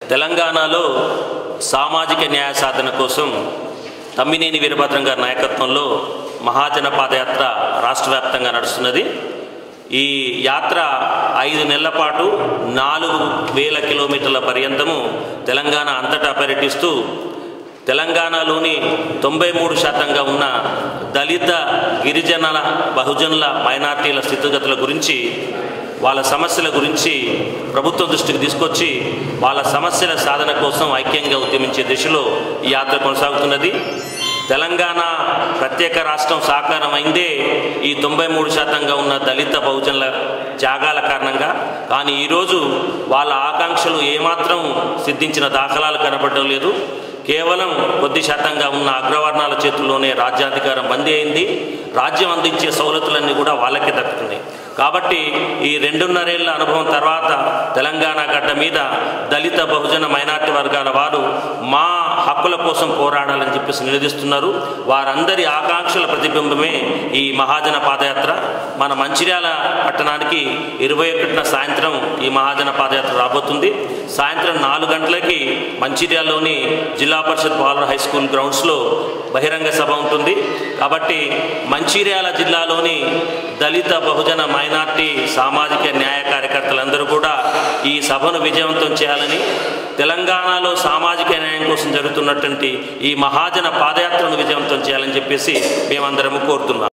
తెలంగాణలో సామాజిక న్యాయ సాధన కోసం తమ్మినేని వీరభద్రం గారి నాయకత్వంలో మహాజన పాదయాత్ర రాష్ట్ర వ్యాప్తంగా నడుస్తున్నది ఈ యాత్ర ఐదు నెలల పాటు నాలుగు వేల కిలోమీటర్ల పర్యంతము తెలంగాణ అంతటా పర్యటిస్తూ తెలంగాణలోని తొంభై మూడు శాతంగా ఉన్న దళిత గిరిజనుల బహుజనుల మైనార్టీల స్థితిగతుల గురించి వాళ్ళ సమస్యల గురించి ప్రభుత్వం దృష్టికి తీసుకొచ్చి వాళ్ళ సమస్యల సాధన కోసం ఐక్యంగా ఉద్యమించే దిశలో ఈ యాత్ర కొనసాగుతున్నది తెలంగాణ ప్రత్యేక రాష్ట్రం సాకారమైందే ఈ తొంభై మూడు శాతంగా ఉన్న దళిత బహుజనుల త్యాగాల కారణంగా కానీ ఈరోజు వాళ్ళ ఆకాంక్షలు ఏమాత్రం సిద్ధించిన దాఖలాలు కనపడడం లేదు కేవలం కొద్ది శాతంగా ఉన్న అగ్రవర్ణాల చేతుల్లోనే రాజ్యాధికారం బందీ అయింది రాజ్యం అందించే సౌలతులన్నీ కూడా వాళ్ళకే దక్కుతున్నాయి కాబట్టి ఈ రెండున్నరేళ్ల అనుభవం తర్వాత తెలంగాణ గడ్డ మీద దళిత బహుజన మైనార్టీ వర్గాల వారు మా హక్కుల కోసం పోరాడాలని చెప్పేసి నిలదీస్తున్నారు వారందరి ఆకాంక్షల ప్రతిబింబమే ఈ మహాజన పాదయాత్ర మన మంచిర్యాల పట్టణానికి ఇరవై ఒకటిన సాయంత్రం ఈ మహాజన పాదయాత్ర రాబోతుంది సాయంత్రం నాలుగు గంటలకి మంచిర్యాలలోని జిల్లా పరిషత్ బాలుర హై స్కూల్ గ్రౌండ్స్లో బహిరంగ సభ ఉంటుంది కాబట్టి మంచిర్యాల జిల్లాలోని దళిత బహుజన మైనార్టీ సామాజిక న్యాయ కార్యకర్తలందరూ కూడా ఈ సభను విజయవంతం చేయాలని తెలంగాణలో సామాజిక న్యాయం కోసం జరుగుతున్నటువంటి ఈ మహాజన పాదయాత్రను విజయవంతం చేయాలని చెప్పేసి మేమందరము కోరుతున్నాం